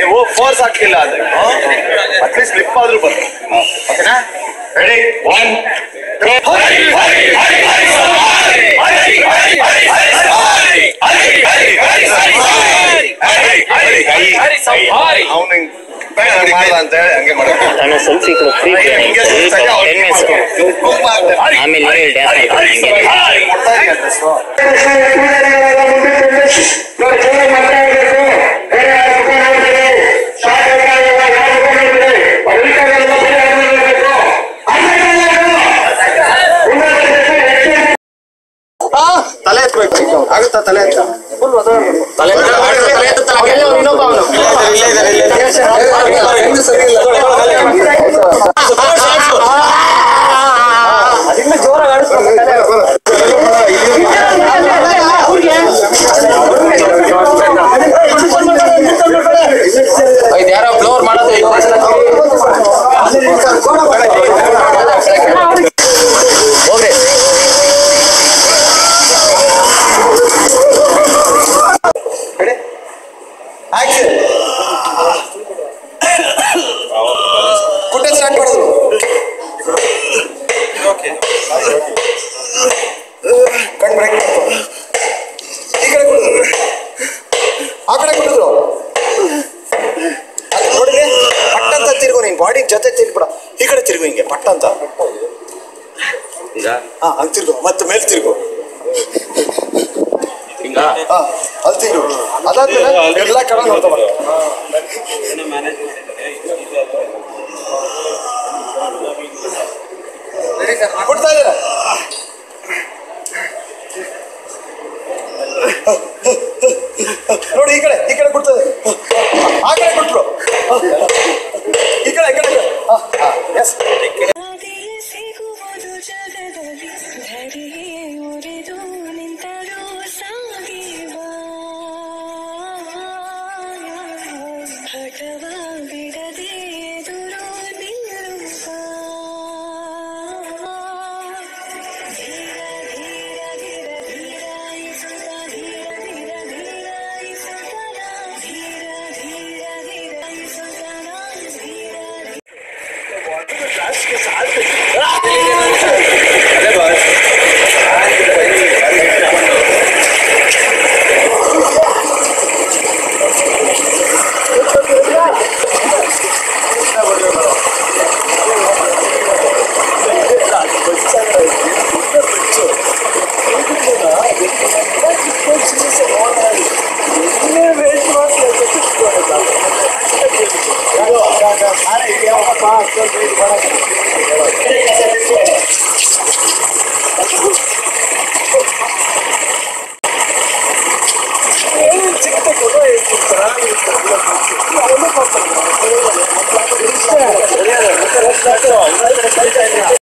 ನೀವು ಫೋರ್ಸ್ ಹಾಕಿಲ್ಲ ಅಂದ್ರೆ ಅಟ್ಲೀಸ್ಟ್ ಸ್ಲಿಪ್ ಆದ್ರೂ ಬನ್ನಿ ಓಕೆನಾ ರೆಡಿ ಒನ್ ಅವನು ಮಾಡ್ದ ಅಂತ ಹೇಳಿ ಹಂಗೆ ಮಾಡೋದು ನನ್ನ ಸೆಲ್ಫಿ ಕೂಡ ಫ್ರೀ ಹಿಂಗೆ ಸರಿ ಅವ್ರು ಟೆನ್ ಮಿನಿಟ್ಸ್ ಕುಂಕುಮ ಹಾಕ್ತಾರೆ. ಆಮೇಲೆ ಡ್ಯಾನ್ಸ್ ಮಾಡ್ತಾರೆ ಹಂಗೆ ಕೊಡ್ತಾ ಇದೀಯ ಡ್ರೆಸ್ಸು? ತಲೆ ಎತ್ತಬೇಕು ಆಗುತ್ತಾ ತಲೆ ಎತ್ತ ತಲೆ ಯಾರೋ ಬ್ಲೋರ್ ಮಾಡೋದು ಹೋಗ್ರಿ ಆಕ್ಷನ್ ಕುಟ್ಟ ಸ್ಟಾರ್ಟ್ ಮಾಡೋದು ಕಣ್ ಬ್ರೇಕ್ ಈ ಕಡೆ ಕುಡಿದ್ರು ಆ ಕಡೆ ಕುಡಿದ್ರು ಅಲ್ಲಿ ನೋಡಿದ್ರೆ ಪಟ್ ಅಂತ ತಿರುಗು ನೀನ್ ಬಾಡಿ ಜೊತೆ ತಿರ್ಗ್ಬಿಡ ಈ ಕಡೆ ತಿರುಗು ಹಿಂಗೆ ಪಟ್ ಅಂತ ಹಾ ಹಂಗ್ ತಿರ್ಗು ಮತ್ತೆ ಮೇಲೆ ತಿರುಗು ಹಾ ಅಲ್ಲಿ ತಿರುಗು ಅದಾದ್ಮೇಲೆ ಎಲ್ಲ ಕಡೆ ನೋಡ್ತಾ ಬರ ಕೊಡ್ತಾ ಇದ್ದೀರಾ ನೋಡಿ ಈ ಕಡೆ ಈ ಕಡೆ ಕೊಡ್ತದೆ ಆ ಕಡೆ ಕೊಟ್ರು ಈ ಕಡೆ ಈ ಕಡೆ ಎಸ್ ಸಿಗುವುದು ಜಗದಲ್ಲಿ ಧರೆಯೇ ಉರಿದು ನಿಂತರೂ ಸಾಗಿವ ಹಠವ ಬಿಡದೆ ಎದುರು ನಿಲ್ಲುವ ಧೀರ ಧೀರ ಧೀರ ಧೀರಾಯಿಸುತ್ತ ಧೀರ ಧೀರ ಧೀರಾಯಿಸುತ್ತ ಧೀರ ಧೀರ ಧೀರಾಯಿಸುತ್ತ ಧೀರ ಇಷ್ಟ